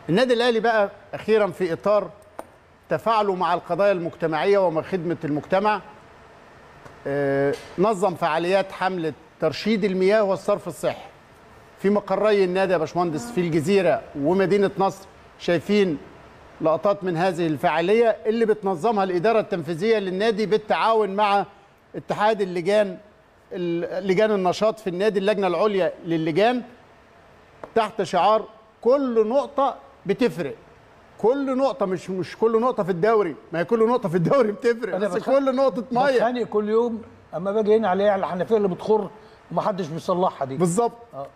النادي الاهلي بقى اخيرا في اطار تفاعله مع القضايا المجتمعيه ومع خدمه المجتمع آه، نظم فعاليات حمله ترشيد المياه والصرف الصحي في مقري النادي يا باشمهندس في الجزيره ومدينه نصر شايفين لقطات من هذه الفعاليه اللي بتنظمها الاداره التنفيذيه للنادي بالتعاون مع اتحاد اللجان ال- لجان النشاط في النادي اللجنه العليا للجان تحت شعار كل نقطه بتفرق كل نقطة مش مش كل نقطة في الدوري، ما هي كل نقطة في الدوري بتفرق أنا بس بتخ- كل نقطة مية بتخانق كل يوم اما باجي هنا عليها الحنفيه اللي بتخر ومحدش بيصلحها دي بالظبط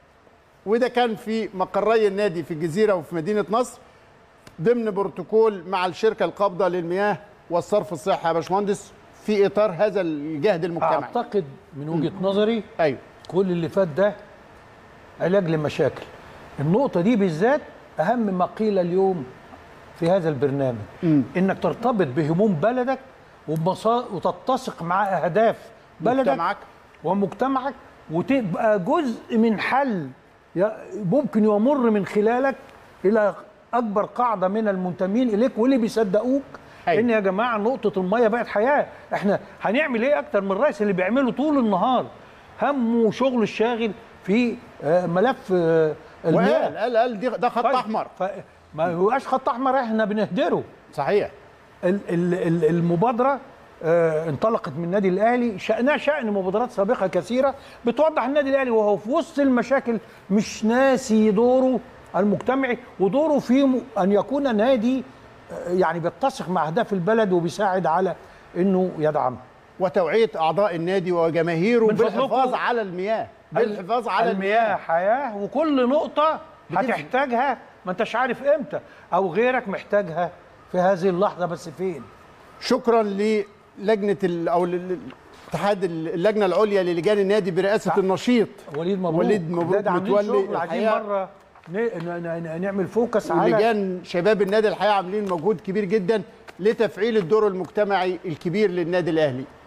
وده كان في مقري النادي في الجزيره وفي مدينه نصر ضمن بروتوكول مع الشركه القابضه للمياه والصرف الصحي يا باشمهندس في اطار هذا الجهد المجتمعي اعتقد من وجهه نظري ايوه كل اللي فات ده علاج لمشاكل النقطة دي بالذات أهم ما قيل اليوم في هذا البرنامج إنك ترتبط بهموم بلدك وبمصا... وتتسق مع أهداف بلدك مجتمعك. ومجتمعك وتبقى جزء من حل ي- ممكن يمر من خلالك إلى أكبر قاعدة من المنتمين إليك واللي بيصدقوك أيوة. إن يا جماعة نقطة المية بقت حياة إحنا هنعمل إيه أكتر من الرئيس اللي بيعمله طول النهار همه وشغله الشاغل في آه، ملف آه، وقال المياه قال قال دي ده خط طيب، احمر ف- ما هوش خط احمر احنا بنهدره صحيح ال- ال- ال- المبادره آه، انطلقت من النادي الاهلي شانها شان مبادرات سابقه كثيره بتوضح النادي الاهلي وهو في وسط المشاكل مش ناسي دوره المجتمعي ودوره في م- ان يكون نادي آه، يعني بيتسق مع اهداف البلد وبيساعد على انه يدعمها وتوعيه اعضاء النادي وجماهيره من بالحفاظ فضلكم على المياه بالحفاظ على المياه المياه حياه وكل نقطه بتفرق. هتحتاجها ما انتش عارف امتى او غيرك محتاجها في هذه اللحظه بس فين شكرا للجنه ال- او لل- اتحاد اللجنه العليا للجان النادي برئاسه النشيط وليد مبروك وليد مبروك ده, ده عاملين متولي شغل عايزين الحقيقة مره ن- ن- ن- نعمل فوكس على ولجان شباب النادي الحقيقه عاملين مجهود كبير جدا لتفعيل الدور المجتمعي الكبير للنادي الاهلي